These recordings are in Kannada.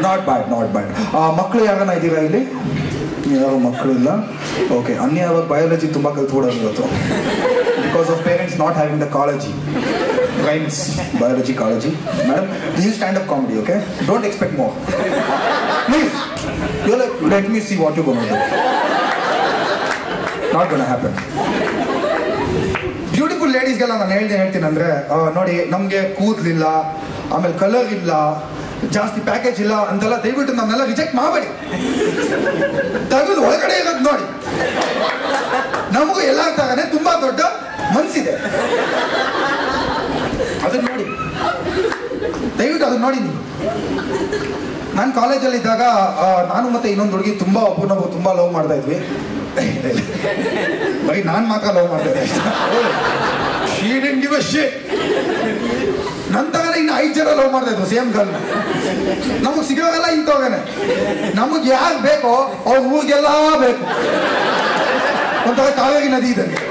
ನಾಟ್ ಬ್ಯಾಡ್ ನಾಟ್ ಬ್ಯಾಡ್ ಮಕ್ಕಳು ಯಾರನ್ನ ಇದ್ದೀರಾ ಇಲ್ಲಿ ಯಾರು ಮಕ್ಕಳು ಇಲ್ಲ ಓಕೆ ಅನ್ಯ ಯಾವಾಗ ಬಯಾಲಜಿ ತುಂಬ ಕಲ್ತ್ಕೊಡೋದು ಇವತ್ತು because of parents not having the ಕಾಳಜಿ ರೈಮ್ಸ್ ಬಯಾಲಜಿ ಕಾಳಜಿ madam this is stand up comedy okay don't expect more please you let me see what you gonna do not gonna happen beautiful ಲೇಡೀಸ್ಗೆಲ್ಲ ನಾನು ಹೇಳ್ದೆ ಹೇಳ್ತೀನಿ ಅಂದ್ರೆ ಆ, ನೋಡಿ ನಮಗೆ ಕೂದಲಿಲ್ಲ ಆಮೇಲೆ ಕಲರ್ ಇಲ್ಲ ಜಾಸ್ತಿ ಪ್ಯಾಕೇಜ್ ಇಲ್ಲ ಅಂತೆಲ್ಲ ದಯವಿಟ್ಟು ನಮ್ಮನ್ನೆಲ್ಲ ರಿಜೆಕ್ಟ್ ಮಾಡಬೇಡಿ ತೆಗೆದು ಒಳಗಡೆ ಇರೋದು ನೋಡಿ ನಮಗೂ ಎಲ್ಲ ತಗನೆ ತುಂಬಾ ದೊಡ್ಡ ಮನ್ಸಿದೆ ಅದನ್ನ ನೋಡಿ ದಯವಿಟ್ಟು ಅದನ್ನ ನೋಡಿ ನೀವು ನಾನು ಕಾಲೇಜಲ್ಲಿ ಇದ್ದಾಗ ಆ, ನಾನು ಮತ್ತೆ ಇನ್ನೊಂದು ಹುಡುಗಿ ತುಂಬಾ ಒಬ್ಬನೊಬ್ಬ ತುಂಬಾ ಲವ್ ಮಾಡ್ತಾ ಇದ್ವಿ ಬರೀ ನಾನು ಮಾತ್ರ ಲವ್ ಮಾಡ್ತಾ ಇದ್ದೆ ಶೀ ಡಿಂಟ್ ಗಿವ್ ಅ ಶಿಟ್ ನಂತರ ಇನ್ನು ಐದು ಜನ ಲವ್ ಮಾಡ್ತಾ ಇದ್ರು ಸೇಮ್ ಗರ್ಲ್ ನಮಗೆ ಸಿಗೋವೆಲ್ಲ ಇಂಥವಾಗನೆ ನಮಗೆ ಯಾರು ಬೇಕೋ ಅವ್ರ ಊರಿಗೆಲ್ಲ ಬೇಕು ಒಂಥರ ಕಾವೇರಿ ನದಿ ಇದ್ದಂಗೆ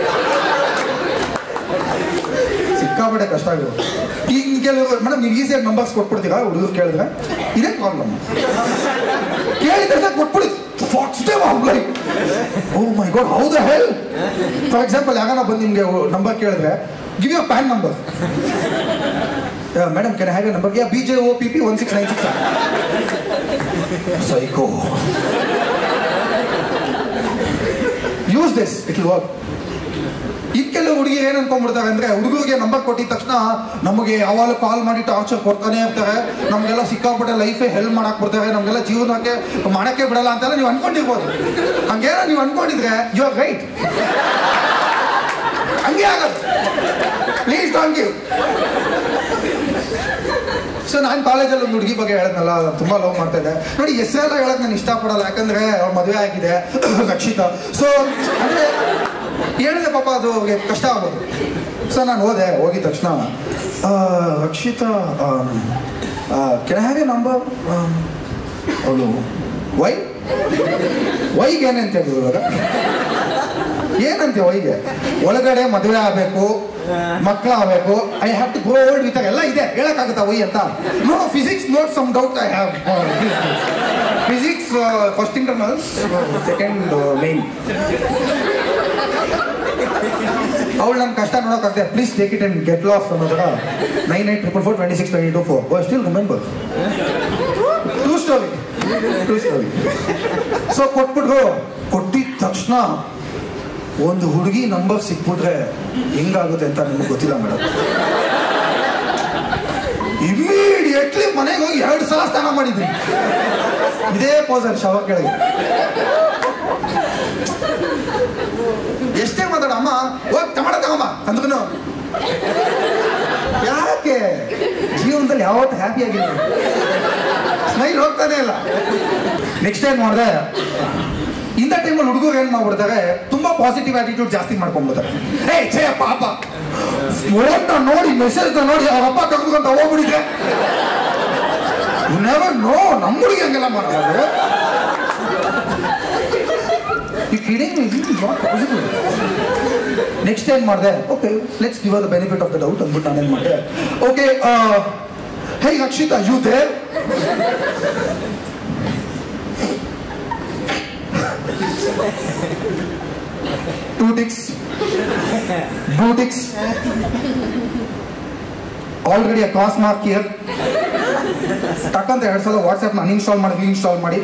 ಸಿಕ್ಕಾಪಟ್ಟೆ ಕಷ್ಟ ಆಗಿರೋ ಈಗ ಕೆಲವರು ಮೇಡಮ್ ನೀವು ಈಸಿಯಾಗಿ ನಂಬರ್ಸ್ ಕೊಟ್ಬಿಡ್ತೀರಾ ಹುಡುಗರು ಕೇಳಿದ್ರೆ ಇದೇ ಪ್ರಾಬ್ಲಮ್ ಕೇಳಿದ ತಕ್ಷಣ ಕೊಟ್ಬಿಡಿ fox time like oh my god how the hell for example ಯಾರನ್ನ ಬಂದು ನಿಮಗೆ ನಂಬರ್ ಕೇಳಿದ್ರೆ give you PAN number madam can have you number yeah B J O P P one six nine six psycho use this it will work in ಕೆಲವು ಹುಡುಗಿರು ಏನ್ ಅನ್ಕೊಂಡ್ಬಿಡ್ತಾರೆ ಅಂದ್ರೆ ಹುಡುಗರಿಗೆ ನಂಬರ್ ಕೊಟ್ಟಿದ ತಕ್ಷಣ ನಮಗೆ ಯಾವಾಗ ಕಾಲ್ ಮಾಡಿ ಟಾರ್ಚರ್ ಕೊಡ್ತಾನೆ ಇರ್ತಾರೆ ನಮಗೆಲ್ಲ ಸಿಕ್ಕಾಪಟ್ಟೆ ಲೈಫೇ ಹೆಲ್ಪ್ ಮಾಡಕ್ ಬಿಡ್ತಾರೆ ನಮಗೆಲ್ಲ ಜೀವನಕ್ಕೆ ಮಾಡಕ್ಕೆ ಬಿಡಲ್ಲ ಅಂತೆಲ್ಲ ನೀವು ಅನ್ಕೊಂಡಿರ್ಬೋದು ಹಂಗೇನೋ ನೀವು ಅನ್ಕೊಂಡಿದ್ರೆ ಯು ಆರ್ ರೈಟ್ ಹಂಗೆ ಆಗದು ಪ್ಲೀಸ್ ಡಾಂಟ್ ಗಿವ್ ಸೊ ನಾನು ಕಾಲೇಜಲ್ಲಿ ಒಂದು ಹುಡುಗಿ ಬಗ್ಗೆ ಹೇಳದ್ನಲ್ಲ ತುಂಬಾ ಲವ್ ಮಾಡ್ತಾ ಇದ್ದೆ ನೋಡಿ ಹೆಸರೆಲ್ಲ ಹೇಳಕ್ ನಾನು ಇಷ್ಟಪಡಲ್ಲ ಯಾಕಂದ್ರೆ ಅವ್ರ ಮದುವೆ ಆಗಿದೆ ರಕ್ಷಿತಾ ಸೊ ಅಂದ್ರೆ ಹೇಳಿದೆ ಪಾಪ ಅದು ಅವ್ರಿಗೆ ಕಷ್ಟ ಆಗೋದು ಸೊ ನಾನು ಹೋದೆ ಹೋಗಿದ ತಕ್ಷಣ ಆ, ರಕ್ಷಿತಾ ಕೆಳ ಹ್ಯಾವ್ ಎ ನಂಬರ್ ಅವಳು ವೈ ವೈಗೆ ಏನಂತ ಹೇಳಿದ್ರು ಇವಾಗ ಏನಂತೆ ವೈಗೆ ಒಳಗಡೆ ಮದುವೆ ಆಗಬೇಕು ಮಕ್ಕಳು ಆಗಬೇಕು I have to grow old with ಎಲ್ಲ ಇದೆ ಹೇಳಕ್ಕಾಗುತ್ತಾ ವೈ ಅಂತ no physics note some doubt I have physics first internals second main ಅವಳು ನನ್ನ ಕಷ್ಟ ನೋಡೋಕ್ಕಾಗದೆ please take it and get lost ಅನ್ನೋದ್ರ nine eight triple four twenty six twenty two four oh still remember two story two story so ಕೊಟ್ಬಿಟ್ರು ಕೊಟ್ಟಿದ ತಕ್ಷಣ ಒಂದು ಹುಡುಗಿ ನಂಬರ್ ಸಿಕ್ಬಿಟ್ರೆ ಹೆಂಗಾಗುತ್ತೆ ಅಂತ ನಿಮ್ಗೆ ಗೊತ್ತಿಲ್ಲ ಮೇಡಮ್ ಇಮಿಡಿಯೇಟ್ಲಿ ಮನೆಗೆ ಹೋಗಿ ಎರಡು ಸಲ ಸ್ನಾನ ಮಾಡಿದ್ವಿ ಇದೇ ಪೋಸಲ್ಲಿ ಶವ ಕೆಳಗೆ ಎಷ್ಟೇ ಮಾತಾಡ ಅಮ್ಮ ಹೋಗಿ ಟಮಾಟ ತಗೊಂಬ ಅಂದ್ರೂ ಯಾಕೆ ಜೀವನದಲ್ಲಿ ಯಾವತ್ತು ಹ್ಯಾಪಿ ಆಗಿಲ್ಲ ಸ್ಮೈಲ್ ಹೋಗ್ತಾನೆ ಇಲ್ಲ ನೆಕ್ಸ್ಟ್ ಟೈಮ್ ಮಾಡಿದೆ ಇಂಥ ಟೈಮಲ್ಲಿ ಹುಡುಗರು ಏನ್ ಮಾಡ್ಬಿಡ್ತಾರೆ ತುಂಬಾ ಪಾಸಿಟಿವ್ ಆಟಿಟ್ಯೂಡ್ ಜಾಸ್ತಿ ಮಾಡ್ಕೊಂಡ್ಬಿಡ್ತಾರೆ ಏ ಛೇ ಪಾಪ ಫೋನ್ನ ನೋಡಿ ಮೆಸೇಜ್ ನೋಡಿ ಅವ್ರ ಅಪ್ಪ ತೆಗೆದುಕೊಂತ ಹೋಗ್ಬಿಡಿದ್ರೆ ನೆವರ್ ನೋ ನಮ್ಮ ಹುಡುಗಿ ಹಂಗೆಲ್ಲ ಮಾಡೋದು ಈ ಕಿಡಿಂಗ್ ನಾಟ್ ಪಾಸಿಬಲ್ ನೆಕ್ಸ್ಟ್ ಏನ್ ಮಾಡಿದೆ okay let's give the benefit of the doubt ಅಂದ್ಬಿಟ್ಟು ನಾನೇನ್ ಮಾಡಿದೆ okay hey Rakshita you there two ticks blue ticks already a cross mark ಇಯರ್ ಟಕ್ಕಂತ ಎರಡು ಸಲ ವಾಟ್ಸ್ಆ್ಯಪ್ನ ಅನ್ಇನ್ಸ್ಟಾಲ್ ಮಾಡಿ ಇನ್ಸ್ಟಾಲ್ ಮಾಡಿ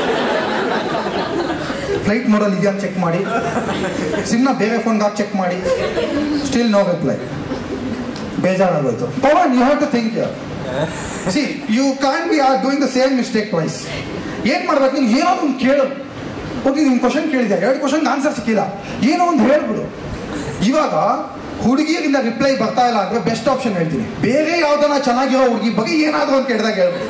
ಫ್ಲೈಟ್ ಮೋಡಲ್ಲಿ ಇದೆಯಾ ಚೆಕ್ ಮಾಡಿ ಸಿಮ್ನ ಬೇರೆ ಫೋನ್ಗೆ ಹಾಕಿ ಚೆಕ್ ಮಾಡಿ ಸ್ಟಿಲ್ ನೋ ರಿಪ್ಲೈ ಬೇಜಾರಾಗೋಯ್ತು Pavan you have to think see you can be are doing the same mistake twice ಏನ್ ಮಾಡ್ಬೇಕು ನೀನು ಏನೋ ಒಂದು ಕೇಳು ಓಕೆ ನಿನ್ ಕ್ವಶನ್ ಕೇಳಿದೆ ಎರಡು ಕ್ವಶನ್ ಆನ್ಸರ್ ಸಿಕ್ಕಿಲ್ಲ ಏನೋ ಒಂದು ಹೇಳ್ಬಿಡು ಇವಾಗ ಹುಡುಗಿಯರಿಂದ ರಿಪ್ಲೈ ಬರ್ತಾ ಇಲ್ಲ ಅಂದ್ರೆ ಬೆಸ್ಟ್ ಆಪ್ಷನ್ ಹೇಳ್ತೀನಿ ಬೇರೆ ಯಾವ್ದನ್ನ ಚೆನ್ನಾಗಿರೋ ಹುಡುಗಿ ಬಗ್ಗೆ ಏನಾದ್ರು ಅಂತ ಕೇಳಿದಾಗ ಹೇಳ್ಬಿಡು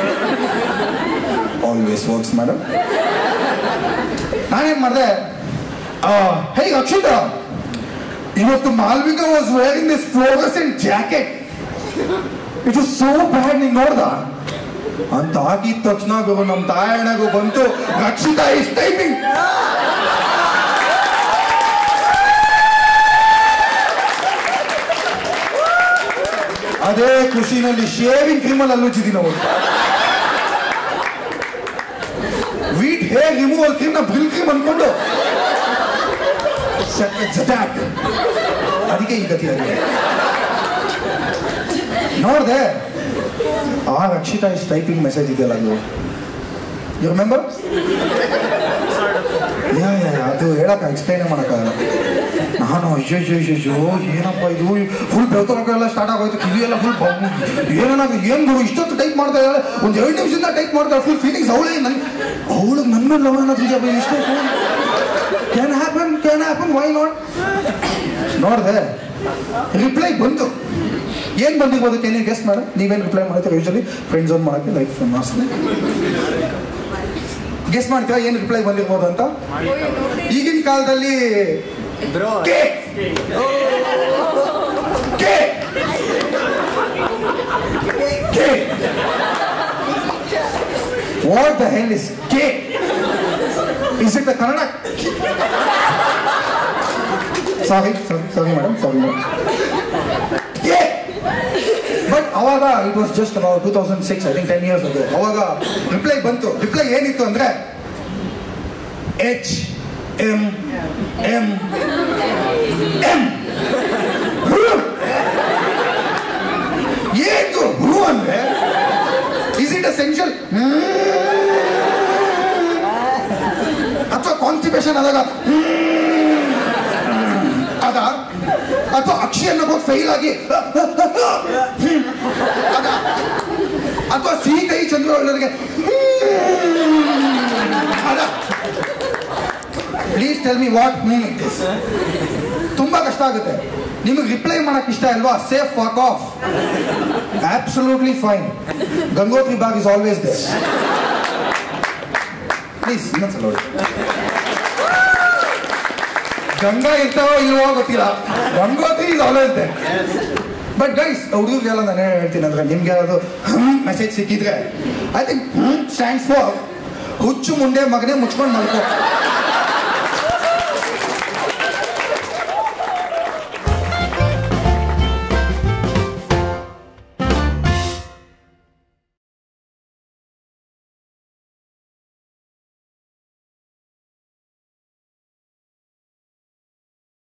ಆಲ್ವೇಸ್ ವರ್ಕ್ಸ್ ಮೇಡಮ್ ನಾನೇನ್ ಮಾಡಿದೆ ಹೇ ಅಕ್ಷಿತ ಇವತ್ತು Malvika was wearing this fluorescent jacket it is so bad ನೀನ್ ನೋಡ್ದ ಅಂತ ಹಾಕಿದ ತಕ್ಷಣ ಗುರು ನಮ್ಮ ತಾಯಣ್ಣಗೂ ಬಂತು ರಕ್ಷಿತಾ ಇಸ್ ಟೈಪಿಂಗ್ ಅದೇ ಖುಷಿನಲ್ಲಿ ಶೇವಿಂಗ್ ಕ್ರೀಮಲ್ಲಿ ಅಲ್ಲುಚ್ಚಿದ್ದೀನಿ ನಾವು ವೀಟ್ ಹೇರ್ ರಿಮೂವಲ್ ಕ್ರೀಮ್ ನ ಬ್ರಿಲ್ ಕ್ರೀಮ್ ಅನ್ಕೊಂಡು ಜಟಾಕ್ ಅದಕ್ಕೆ ಈ ಗತಿ ಆಗಿದೆ ನೋಡ್ದೆ ಆ ರಕ್ಷಿತಾ ಇಸ್ ಟೈಪಿಂಗ್ ಮೆಸೇಜ್ ಇದೆಯಲ್ಲ ಅದು ಯು ರಿಮೆಂಬರ್ ಯಾ ಯಾ ಯಾ, ಅದು ಹೇಳಕ್ಕ ಎಕ್ಸ್ಪ್ಲೈನ್ ಮಾಡೋಕ್ಕಾಗಲ್ಲ ನಾನು ಅಯ್ಯೋ ಅಯ್ಯೋ ಅಯ್ಯೋ ಅಯ್ಯೋ ಏನಪ್ಪ ಇದು ಫುಲ್ ಬೆಳ್ಕೊಳಕ್ಕೆಲ್ಲ ಸ್ಟಾರ್ಟ್ ಆಗೋಯ್ತು ಕಿವಿ ಎಲ್ಲ ಫುಲ್ ಏನಾಗ ಏನು ಗುರು ಇಷ್ಟೊತ್ತು ಟೈಪ್ ಮಾಡ್ತಾ ಇದ್ದಾಳೆ ಒಂದು ಎರಡು ನಿಮಿಷದಿಂದ ಟೈಪ್ ಮಾಡ್ತಾ ಫುಲ್ ಫೀಲಿಂಗ್ಸ್ ಅವಳೇ ನನ್ ಅವಳು ನನ್ನ ಮೇಲೆ ಲವ್ ಅನ್ನೋದು ನಿಜ ಬೈ ಇಷ್ಟೇ can happen can happen why not ನೋಡಿದೆ ರಿಪ್ಲೈ ಬಂತು ಏನ್ ಬಂದಿರ್ಬೋದು ಏನೇ ಗೆಸ್ಟ್ ಮಾಡ ನೀವೇನು ರಿಪ್ಲೈ ಮಾಡ್ತೀರಾ ಯೂಶಲಿ ಫ್ರೆಂಡ್ಸ್ ಒಂದು ಮಾಡೋಕ್ಕೆ ಲೈಕ್ ಮಾಸ್ ಗೆಸ್ಟ್ ಮಾಡ್ತೀರಾ ಏನು ರಿಪ್ಲೈ ಬಂದಿರ್ಬೋದು ಅಂತ ಈಗಿನ ಕಾಲದಲ್ಲಿ bro K K K what the hell is K is it the Kannada sorry sorry sorry madam sorry madam K but ಅವಾಗ it was just about two thousand six I think ten years ಅದು ಅವಾಗ ರಿಪ್ಲೈ ಬಂತು ರಿಪ್ಲೈ ಏನಿತ್ತು ಅಂದ್ರೆ ಎಚ್ ಎಂ ಎಂ ಎಂ ಏನು ಹೂ ಅಂದ್ರೆ ಇಸ್ ಇಟ್ ಅಸೆನ್ಷಿಯಲ್ ಅಥವಾ ಕಾನ್ಸ್ಟಿಪೇಷನ್ ಆದಾಗ ಅದ ಅಥವಾ ಅಕ್ಷಿ ಅನ್ನೋ ಫೈಲ್ ಆಗಿ ಅದ ಅಥವಾ ಸಿಹಿ ಕೈ ಚಂದ್ರವಳ್ಳರಿಗೆ ಅದ please tell me what mean this ತುಂಬಾ ಕಷ್ಟ ಆಗುತ್ತೆ ನಿಮಗೆ ರಿಪ್ಲೈ ಮಾಡಕ್ ಇಷ್ಟ ಅಲ್ವಾ safe walk of absolutely fine Gangotri ಬಾಗ್ ಇಸ್ ಆಲ್ವೇಸ್ ದೇರ್ ಪ್ಲೀಸ್ ಇನ್ನೊಂದ್ಸಲ ನೋಡಿ ಗಂಗಾ ಇರ್ತಾವೋ ಇಲ್ವೋ ಗೊತ್ತಿಲ್ಲ Gangotri is always there but guys ಹುಡುಗರಿಗೆಲ್ಲ ನಾನು ಏನು ಹೇಳ್ತೀನಿ ಅಂದ್ರೆ ನಿಮ್ಗೆ ಯಾರಾದ್ರು ಮೆಸೇಜ್ ಸಿಕ್ಕಿದ್ರೆ ಐ ಥಿಂಕ್ ಸ್ಟ್ಯಾಂಡ್ಸ್ ಫಾರ್ ಹುಚ್ಚು ಮುಂಡೆ ಮಗನೇ ಮುಚ್ಕೊಂಡು ಮಲ್ಕೋ